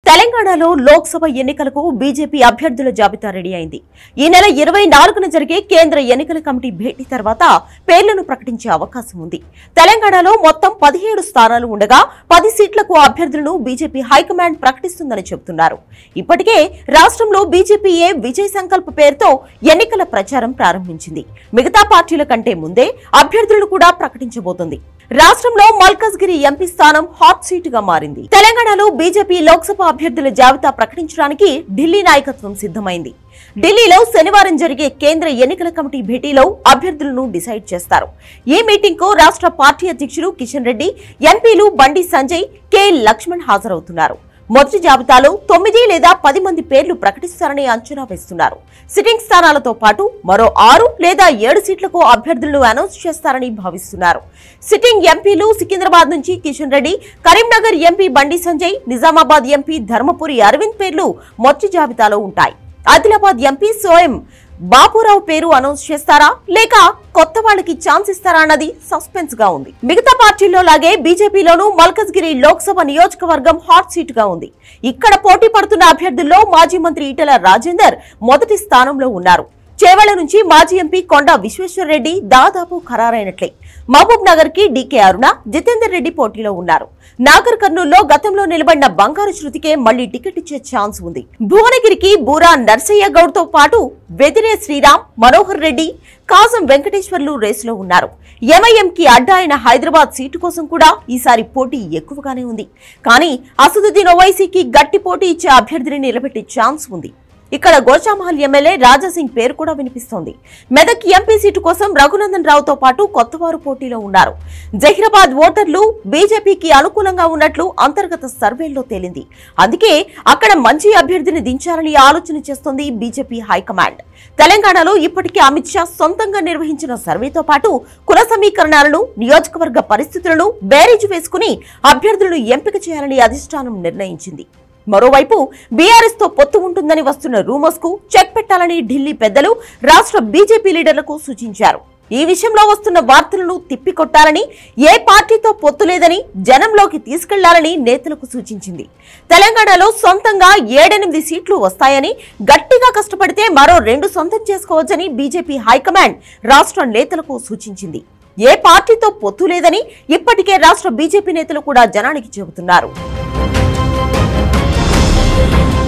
తెలంగాణలో లోక్సభ ఎన్నికలకు బీజేపీ అభ్యర్థుల జాబితా రెడీ అయింది ఈ నెల ఇరవై నాలుగున జరిగే కేంద్ర ఎన్నికల కమిటీ భేటీ తర్వాత పేర్లను ప్రకటించే అవకాశం ఉంది తెలంగాణలో మొత్తం పదిహేడు స్థానాలు ఉండగా పది సీట్లకు అభ్యర్థులను బీజేపీ హైకమాండ్ ప్రకటిస్తుందని చెబుతున్నారు ఇప్పటికే రాష్ట్రంలో బీజేపీయే విజయ్ సంకల్ప పేరుతో ఎన్నికల ప్రచారం ప్రారంభించింది మిగతా పార్టీల కంటే ముందే అభ్యర్థులను కూడా ప్రకటించబోతోంది రాష్ట్రంలో మల్కజ్గిరి ఎంపీ స్థానం హాట్ సీట్ గా మారింది తెలంగాణలో బీజేపీ లోక్సభ అభ్యర్థుల జాబితా ప్రకటించడానికి ఢిల్లీ నాయకత్వం సిద్ధమైంది ఢిల్లీలో శనివారం జరిగే కేంద్ర ఎన్నికల కమిటీ భేటీలో అభ్యర్థులను డిసైడ్ చేస్తారు ఈ మీటింగ్ కు రాష్ట్ర పార్టీ అధ్యక్షులు కిషన్ రెడ్డి ఎంపీలు బండి సంజయ్ కె లక్ష్మణ్ హాజరవుతున్నారు మొదటి జాబితాలో తొమ్మిది లేదా పది మంది పేర్లు ప్రకటిస్తారని అంచనా వేస్తున్నారు సిట్టింగ్ స్థానాలతో పాటు మరో ఆరు లేదా ఏడు సీట్లకు అభ్యర్థులను అనౌన్స్ చేస్తారని భావిస్తున్నారు సిట్టింగ్ ఎంపీలు సికింద్రాబాద్ నుంచి కిషన్ రెడ్డి కరీంనగర్ ఎంపీ బండి సంజయ్ నిజామాబాద్ ఎంపీ ధర్మపురి అరవింద్ పేర్లు మొదటి జాబితాలో ఉంటాయి ఆదిలాబాద్ ఎంపీ సోయం బాపురావు పేరు అనౌన్స్ చేస్తారా లేక కొత్త వాళ్ళకి ఛాన్స్ ఇస్తారా అన్నది సస్పెన్స్ గా ఉంది మిగతా పార్టీల్లో లాగే బీజేపీలోనూ మల్కజ్గిరి లోక్సభ నియోజకవర్గం హాట్ సీట్ గా ఉంది ఇక్కడ పోటీ పడుతున్న అభ్యర్థుల్లో మాజీ మంత్రి ఈటెల రాజేందర్ మొదటి స్థానంలో ఉన్నారు చేవెళ్ల నుంచి మాజీ ఎంపీ కొండ విశ్వేశ్వరరెడ్డి దాదాపు ఖరారైనట్లే మహబూబ్ నగర్ కి డీకే అరుణ జితేందర్ రెడ్డి పోటీలో ఉన్నారు నాగర్ కర్నూల్లో గతంలో నిలబడిన బంగారు శృతికే మళ్లీ టికెట్ ఇచ్చే ఛాన్స్ ఉంది భువనగిరికి బూరా నర్సయ్య గౌడ్ తో పాటు వెదిరే శ్రీరామ్ మనోహర్ రెడ్డి కాసం వెంకటేశ్వర్లు రేసులో ఉన్నారు ఎంఐఎం కి అడ్డా అయిన హైదరాబాద్ సీటు కోసం కూడా ఈసారి పోటీ ఎక్కువగానే ఉంది కానీ అసదుద్దీన్ ఓవైసీకి గట్టి పోటీ ఇచ్చే అభ్యర్థిని నిలబెట్టే ఛాన్స్ ఉంది ఇక్కడ గోచామహల్ ఎమ్మెల్యే రాజాసింగ్ పేరు కూడా వినిపిస్తోంది మెదక్ ఎంపీ సీటు కోసం రఘునందన్ రావుతో పాటు కొత్తవారు పోటీలో ఉన్నారు జహీరాబాద్ ఓటర్లు బీజేపీకి అనుకూలంగా ఉన్నట్లు అంతర్గత సర్వేల్లో తేలింది అందుకే అక్కడ మంచి అభ్యర్థిని దించాలని ఆలోచన చేస్తోంది బీజేపీ హైకమాండ్ తెలంగాణలో ఇప్పటికే అమిత్ షా సొంతంగా నిర్వహించిన సర్వేతో పాటు కుల సమీకరణాలను నియోజకవర్గ పరిస్థితులను బేరీజు వేసుకుని అభ్యర్థులను ఎంపిక చేయాలని అధిష్టానం నిర్ణయించింది మరోవైపు బీఆర్ఎస్ తో పొత్తు ఉంటుందని వస్తున్న రూమర్స్ కు చెక్ పెట్టాలని ఢిల్లీ పెద్దలు రాష్ట్ర బీజేపీ లీడర్లకు సూచించారు ఈ విషయంలో వస్తున్న వార్తలను తిప్పికొట్టాలని ఏ పార్టీతో పొత్తు లేదని జనంలోకి తీసుకెళ్లాలని నేతలకు సూచించింది తెలంగాణలో సొంతంగా ఏడెనిమిది సీట్లు వస్తాయని గట్టిగా కష్టపడితే మరో రెండు సొంతం చేసుకోవచ్చని బీజేపీ హైకమాండ్ రాష్ట్ర నేతలకు సూచించింది ఏ పార్టీతో పొత్తు లేదని ఇప్పటికే రాష్ట్ర బీజేపీ నేతలు కూడా జనానికి చెబుతున్నారు